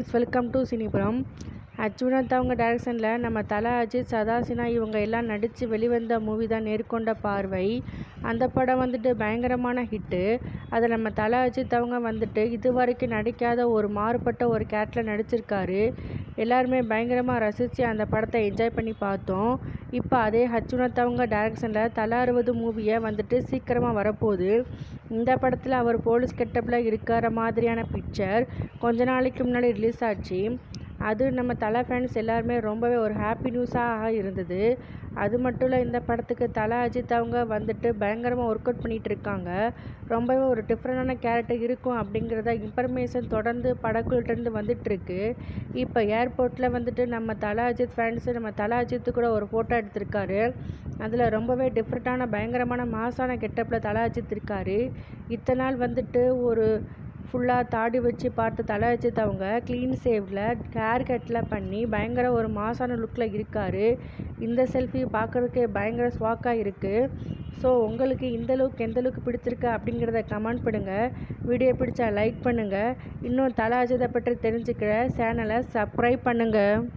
friends welcome to Cinipuram அச்சுனத் அவங்க டைரக்ஷனில் நம்ம தல அஜித் சதாசினா இவங்க எல்லாம் நடித்து வெளிவந்த மூவி தான் நேர்கொண்ட பார்வை அந்த படம் வந்துட்டு பயங்கரமான ஹிட்டு அதில் நம்ம தல அஜித் அவங்க வந்துட்டு இது வரைக்கும் நடிக்காத ஒரு மாறுபட்ட ஒரு கேரக்டரில் நடிச்சிருக்காரு எல்லாருமே பயங்கரமாக ரசித்து அந்த படத்தை என்ஜாய் பண்ணி பார்த்தோம் இப்போ அதே அச்சுனத் அவங்க டைரக்ஷனில் தல அறுபது மூவியை வந்துட்டு சீக்கிரமாக வரப்போகுது இந்த படத்தில் அவர் போலீஸ் கெட்டப்பில் இருக்கிற மாதிரியான பிக்சர் கொஞ்ச நாளைக்கு முன்னாடி ரிலீஸ் ஆச்சு அது நம்ம தலை ஃபேன்ஸ் எல்லாருமே ரொம்பவே ஒரு ஹாப்பி நியூஸாக இருந்தது அது மட்டும் இல்லை இந்த படத்துக்கு தலை அஜித் அவங்க வந்துட்டு பயங்கரமாக ஒர்க் அவுட் பண்ணிகிட்டு இருக்காங்க ரொம்பவே ஒரு டிஃப்ரெண்டான கேரக்டர் இருக்கும் அப்படிங்கிறத இன்ஃபர்மேஷன் தொடர்ந்து படக்குழுட்டேருந்து வந்துட்டுருக்கு இப்போ ஏர்போர்ட்டில் வந்துட்டு நம்ம தலை அஜித் ஃபேன்ஸு நம்ம தலை அஜித்து கூட ஒரு ஃபோட்டோ எடுத்திருக்காரு அதில் ரொம்பவே டிஃப்ரெண்ட்டான பயங்கரமான மாசான கெட்டப்பில் தலை அஜித் இருக்காரு இத்தனை நாள் வந்துட்டு ஒரு ஃபுல்லாக தாடி வச்சு பார்த்து தலை அஜித் அவங்க க்ளீன் சேவில் ஹேர் கட்டில் பண்ணி பயங்கர ஒரு மாசான லுக்கில் இருக்கார் இந்த செல்ஃபி பார்க்குறதுக்கே பயங்கர ஸ்வாக்காக இருக்குது ஸோ உங்களுக்கு இந்த லுக் எந்த லுக் பிடிச்சிருக்கு அப்படிங்கிறத கமெண்ட் பண்ணுங்கள் வீடியோ பிடிச்சா லைக் பண்ணுங்கள் இன்னும் தலை அஜித்தை பற்றி தெரிஞ்சுக்கிற சேனலை சப்ஸ்கிரைப் பண்ணுங்கள்